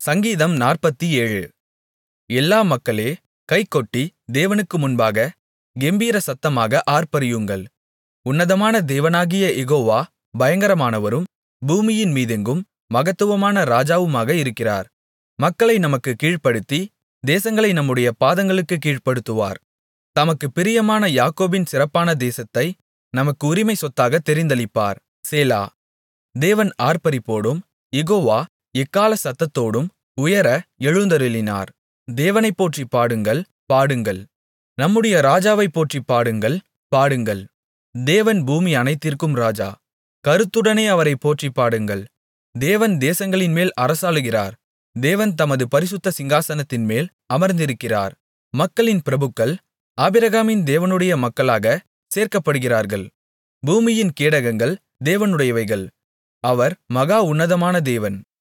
சங்கீதம் நாற்பத்தேழு எல்லா மக்களே கைகொட்டி தேவனுக்கு முன்பாக கெம்பீர சத்தமாக ஆர்ப்பரியுங்கள் உன்னதமான தேவனாகிய யெகோவா பயங்கரமானவரும் பூமியின் மீதெங்கும் மகத்துவமான ராஜாவுமாக இருக்கிறார் மக்களை நமக்குக் கீழ்ப்படுத்தி தேசங்களை நம்முடைய பாதங்களுக்குக் கீழ்ப்படுத்துவார் தமக்குப் பிரியமான யாக்கோபின் சிறப்பான தேசத்தை நமக்கு உரிமை சொத்தாகத் தெரிந்தளிப்பார் சேலா தேவன் ஆர்ப்பரிப்போடும் யெகோவா எக்காள சத்தத்தோடும் உயர எழுந்தருளினார் தேவனைப் போற்றிப் பாடுங்கள் பாடுங்கள் நம்முடைய ராஜாவைப் போற்றிப் பாடுங்கள் பாடுங்கள் தேவன் பூமி அனைத்திற்கும் ராஜா கருத்துடனே அவரைப் போற்றிப் பாடுங்கள் தேவன் தேசங்களின்மேல் அரசாளுகிறார் தேவன் தமது பரிசுத்த சிங்காசனத்தின்மேல் அமர்ந்திருக்கிறார் மக்களின் பிரபுக்கள் ஆபிரகாமின் தேவனுடைய மக்களாகச் சேர்க்கப்படுகிறார்கள் பூமியின் கேடகங்கள் தேவனுடையவைகள் அவர் மகா உன்னதமான தேவன்